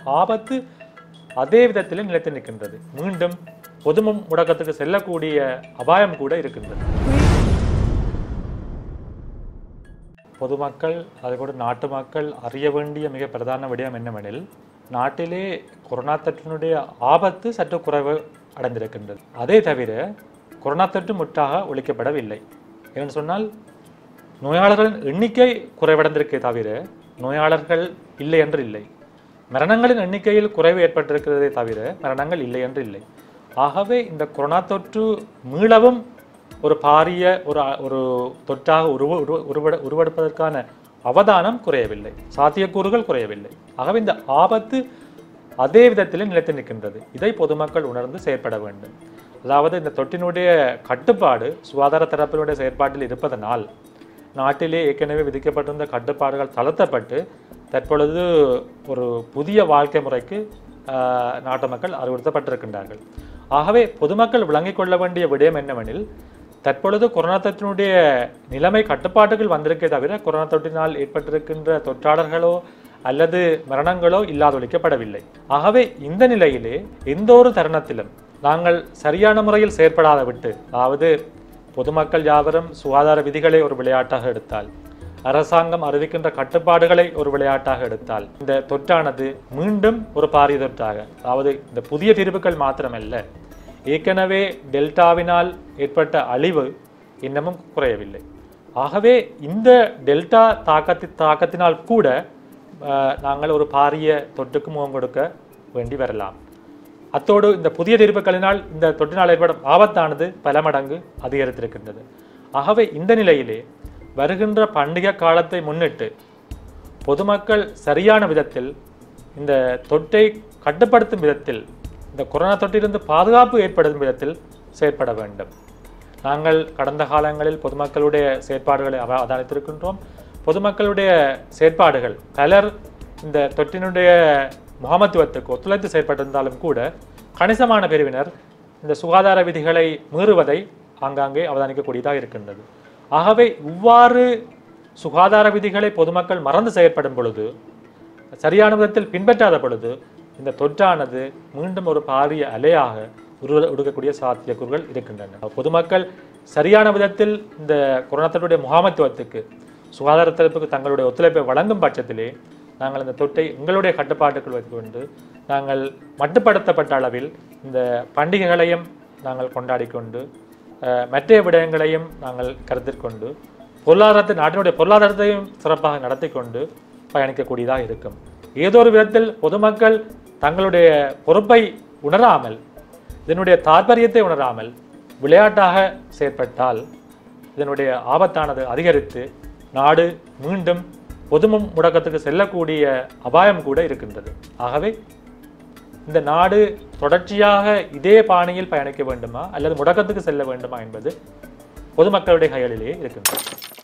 ஆபத்து அதே விதத்தில் நிலைத்து நிற்கின்றது மீண்டும் பொது முடக்கத்துக்கு செல்லக்கூடிய அபாயம் கூட இருக்கின்றது பொதுமக்கள் அது கூட நாட்டு மக்கள் அறிய வேண்டிய மிக பிரதான விடயம் என்னவெனில் நாட்டிலே கொரோனா தொற்றினுடைய ஆபத்து சற்று குறைவு அடைந்திருக்கின்றது அதே தவிர கொரோனா தொற்று முற்றாக ஒழிக்கப்படவில்லை ஏன்னு சொன்னால் நோயாளர்களின் எண்ணிக்கை குறைவடைந்திருக்கே தவிர நோயாளர்கள் இல்லை என்று இல்லை மரணங்களின் எண்ணிக்கையில் குறைவு ஏற்பட்டிருக்கிறதே தவிர மரணங்கள் இல்லை என்று இல்லை ஆகவே இந்த கொரோனா தொற்று மீளவும் ஒரு பாரிய ஒரு ஒரு தொற்றாக உருவ உருவ உருவெடு உருவெடுப்பதற்கான அவதானம் குறையவில்லை சாத்தியக்கூறுகள் குறையவில்லை ஆகவே இந்த ஆபத்து அதே விதத்தில் நிலைத்து நிற்கின்றது இதை பொதுமக்கள் உணர்ந்து செயற்பட வேண்டும் அதாவது இந்த தொற்றினுடைய கட்டுப்பாடு சுகாதார தரப்பினுடைய செயற்பாட்டில் இருப்பதனால் நாட்டிலே ஏற்கனவே விதிக்கப்பட்டிருந்த கட்டுப்பாடுகள் தளர்த்தப்பட்டு தற்பொழுது ஒரு புதிய வாழ்க்கை முறைக்கு ஆஹ், நாட்டு மக்கள் அறிவுறுத்தப்பட்டிருக்கின்றார்கள் ஆகவே பொதுமக்கள் விளங்கிக் கொள்ள வேண்டிய விடயம் என்னவெனில் தற்பொழுது கொரோனா தொற்றினுடைய நிலைமை கட்டுப்பாட்டுகள் வந்திருக்கே தவிர கொரோனா தொற்றினால் ஏற்பட்டிருக்கின்ற தொற்றாளர்களோ அல்லது மரணங்களோ இல்லாதொழிக்கப்படவில்லை ஆகவே இந்த நிலையிலே எந்த ஒரு தருணத்திலும் நாங்கள் சரியான முறையில் செயற்படாத விட்டு அதாவது பொதுமக்கள் யாவரும் சுகாதார விதிகளை ஒரு விளையாட்டாக எடுத்தால் அரசாங்கம் அறிவிக்கின்ற கட்டுப்பாடுகளை ஒரு விளையாட்டாக எடுத்தால் இந்த தொற்றானது மீண்டும் ஒரு பாரிய தொற்றாக அதாவது இந்த புதிய தீர்வுகள் மாத்திரமல்ல ஏற்கனவே டெல்டாவினால் ஏற்பட்ட அழிவு இன்னமும் குறையவில்லை ஆகவே இந்த டெல்டா தாக்கத்தி தாக்கத்தினால் கூட அஹ், நாங்கள் ஒரு பாரிய தொற்றுக்கு முகம் கொடுக்க வேண்டி வரலாம் அத்தோடு இந்த புதிய தீர்ப்புகளினால் இந்த தொற்றினால் ஏற்படும் ஆபத்தானது பல மடங்கு அதிகரித்திருக்கின்றது ஆகவே இந்த நிலையிலே வருகின்ற பண்டிகை காலத்தை முன்னிட்டு பொதுமக்கள் சரியான விதத்தில் இந்த தொற்றை கட்டுப்படுத்தும் விதத்தில் இந்த கொரோனா தொற்றிலிருந்து பாதுகாப்பு ஏற்படுத்தும் விதத்தில் செயற்பட வேண்டும் நாங்கள் கடந்த காலங்களில் பொதுமக்களுடைய செயற்பாடுகளை அவ- அவதானித்திருக்கின்றோம் பொதுமக்களுடைய செயற்பாடுகள் பலர் இந்த தொற்றினுடைய முகாமத்துவத்துக்கு ஒத்துழைத்து செயற்பட்டிருந்தாலும் கூட கணிசமான பிரிவினர் இந்த சுகாதார விதிகளை மீறுவதை ஆங்காங்கே அவதானிக்கக்கூடியதாக இருக்கின்றது ஆகவே இவ்வாறு சுகாதார விதிகளை பொதுமக்கள் மறந்து செயற்படும் பொழுது சரியான விதத்தில் பின்பற்றாத பொழுது இந்த தொற்றானது மீண்டும் ஒரு பாரிய அலையாக உருவ உடுக்கக்கூடிய சாத்தியக்கூறுகள் இருக்கின்றன பொதுமக்கள் சரியான விதத்தில் இந்த கொரோனா தொற்றுடைய முகாமைத்துவத்துக்கு சுகாதார தரப்புக்கு தங்களுடைய ஒத்துழைப்பை வழங்கும் பட்சத்திலே நாங்கள் இந்த தொற்றை எங்களுடைய கட்டுப்பாட்டுக்குள் வைத்துக்கொண்டு நாங்கள் மட்டுப்படுத்தப்பட்ட அளவில் இந்த பண்டிகைகளையும் நாங்கள் கொண்டாடிக் கொண்டு அஹ், மற்ற விடயங்களையும் நாங்கள் கருத்தில் கொண்டு பொருளாதாரத்தை நாட்டினுடைய பொருளாதாரத்தையும் சிறப்பாக நடத்தி கொண்டு பயணிக்கக்கூடியதாக இருக்கும் ஏதோ ஒரு விதத்தில் பொதுமக்கள் தங்களுடைய பொறுப்பை உணராமல் இதனுடைய தாற்பயத்தை உணராமல் விளையாட்டாக செயற்பட்டால் இதனுடைய ஆபத்தானது அதிகரித்து நாடு மீண்டும் பொது முடக்கத்துக்கு செல்லக்கூடிய அபாயம் கூட இருக்கின்றது ஆகவே இந்த நாடு தொடர்ச்சியாக இதே பாணியில் பயணிக்க வேண்டுமா அல்லது முடக்கத்துக்கு செல்ல வேண்டுமா என்பது பொதுமக்களுடைய கைகளிலேயே இருக்கின்றது